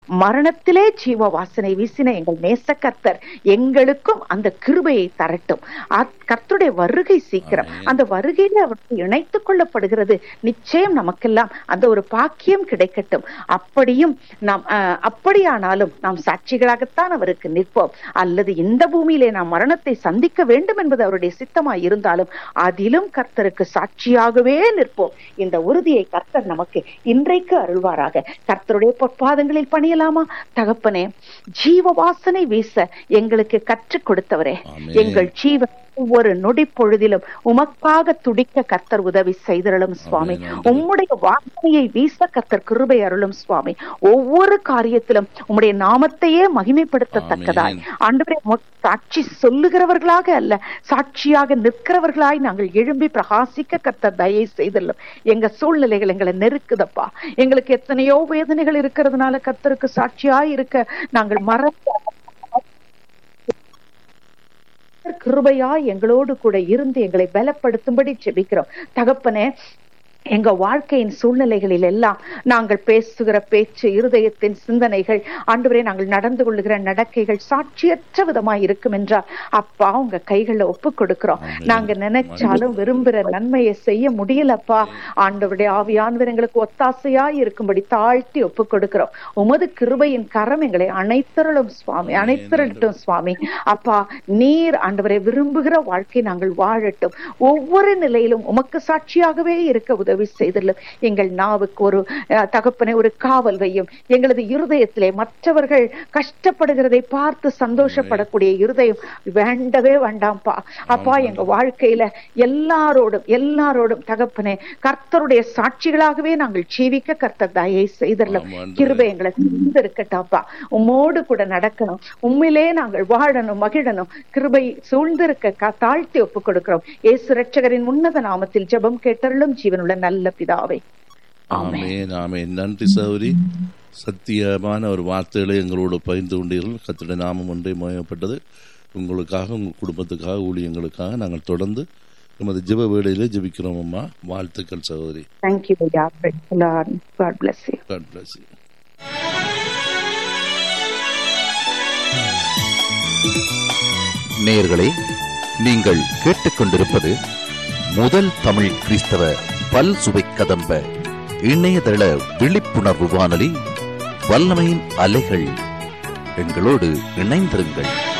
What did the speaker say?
மரணத்திலே ஜீவ வாசனை வீசின எங்கள் நேச கர்த்தர் எங்களுக்கும் அந்த கிருபையை தரட்டும் அத்- கர்த்தருடைய வருகை சீக்கிரம் ஆமென். அந்த வருகையில அவருக்கு இணைத்துக் கொள்ளப்படுகிறது நிச்சயம் நமக்கெல்லாம் அந்த ஒரு பாக்கியம் கிடைக்கட்டும் அப்படியும் நாம் அஹ், அப்படியானாலும் நாம் சாட்சிகளாகத்தான் அவருக்கு நிற்போம் அல்லது இந்த பூமியிலே நாம் மரணத்தை சந்திக்க வேண்டும் என்பது அவருடைய சித்தமாய் இருந்தாலும் அதிலும் கர்த்தருக்கு சாட்சியாகவே நிற்போம் இந்த உறுதியை கர்த்தர் நமக்கு இன்றைக்கு அருள்வாராக கர்த்தருடைய பொற்பாதங்களில் பணியலாமா தகப்பனே ஜீவ வாசனை வீச எங்களுக்கு கற்றுக் கொடுத்தவரே ஆமென். எங்கள் ஜீவன் ஒவ்வொரு நொடி பொழுதிலும் உமக்காக துடிக்க கர்த்தர் உதவி செய்தருளும் சுவாமி ஆமென், ஆண்டவரே. உம்முடைய வாசனையை வீச கர்த்தர் கிருபை அருளும் சுவாமி ஒவ்வொரு காரியத்திலும் உம்முடைய நாமத்தையே மகிமைப்படுத்தத்தக்கதாய் ஆமென். ஆண்டவரே உமக்கு சாட்சி சொல்லுகிறவர்களாக அல்ல சாட்சியாக நிற்கிறவர்களாய் நாங்கள் எழும்பி பிரகாசிக்க கர்த்தர் தயை செய்தல்லும் எங்க சூழ்நிலைகள் எங்களை நெருக்குதப்பா எங்களுக்கு எத்தனையோ வேதனைகள் இருக்கிறதுனால கர்த்தருக்கு சாட்சியாய் இருக்க நாங்கள் மறந்து கிருபையாய் எங்களோடு கூட இருந்து எங்களை பலப்படுத்தும்படி செபிக்கிறோம் தகப்பனே எங்க வாழ்க்கையின் சூழ்நிலைகளில் எல்லாம் நாங்கள் பேசுகிற பேச்சு இருதயத்தின் சிந்தனைகள் ஆண்டவரே நாங்கள் நடந்து கொள்ளுகிற நடக்கைகள் சாட்சியற்ற விதமாய் இருக்கும் என்றால் அப்பா உங்க கைகள்ல ஒப்பு கொடுக்கிறோம் ஆமென். நாங்க நினைச்சாலும் விரும்புகிற நன்மையை செய்ய முடியலப்பா ஆண்டவருடைய ஆவியானவர் எங்களுக்கு ஒத்தாசையாய் இருக்கும்படி தாழ்த்தி ஒப்பு கொடுக்கிறோம் உமது கிருபையின் கரம் எங்களை அனைத்தருளும் சுவாமி அனைத்தரட்டும் சுவாமி அப்பா நீர் ஆண்டவரை விரும்புகிற வாழ்க்கை நாங்கள் வாழட்டும் ஒவ்வொரு நிலையிலும் உமக்கு சாட்சியாகவே இருக்க உதவி செய்துள்ளோம் எங்கள் நாவுக்கு ஒரு அஹ், தகப்பனை ஒரு காவல் வையும் எங்களது இருதயத்திலே மற்றவர்கள் கஷ்டப்படுகிறதை பார்த்து சந்தோஷப்படக்கூடிய இருதயம் வேண்டவே வேண்டாம்ப்பா அப்பா எங்க வாழ்க்கையில எல்லாரோடும் எல்லாரோடும் தகப்பனே கர்த்தருடைய சாட்சிகளாகவே நாங்கள் ஜீவிக்க கர்த்தர் தயை செய்தரலாம் ஆமா, ஆண்டவரே. கிருபை எங்களை சூழ்ந்திருக்கட்டாப்பா உம்மோடு கூட நடக்கணும் உண்மையிலே நாங்கள் வாழணும் மகிழணும் கிருபை சூழ்ந்திருக்க க- தாழ்த்தி ஒப்புக் கொடுக்கிறோம் இயேசு ரட்சகரின் உன்னத நாமத்தில் ஜெபம் கேட்டருளும் ஜீவனுள்ள நல்ல பிதாவே ஆமென். ஆமென் ஆமென் நன்றி சௌரி சத்தியமான ஒரு வார்த்தைகளை எங்களோடு பகிர்ந்து கொண்டீர்கள் கத்துடைய நாமம் ஒன்றே மயப்பட்டது உங்களுக்காக உங்கள் குடும்பத்துக்காக ஊழியங்களுக்காக நாங்கள் தொடர்ந்து எமது ஜெப வேளையிலே ஜெபிக்கிறோம் அம்மா வாழ்த்துக்கள் சகோதரி தேங்க்யூ ஐயா God bless you God bless you. நேயர்களே நீங்கள் கேட்டுக்கொண்டிருப்பது முதல் தமிழ் கிறிஸ்தவ பல் சுவை கதம்ப இணையதள விழிப்புணர்வு வானொலி வல்லமையின் அலைகள் எங்களோடு இணைந்திருங்கள்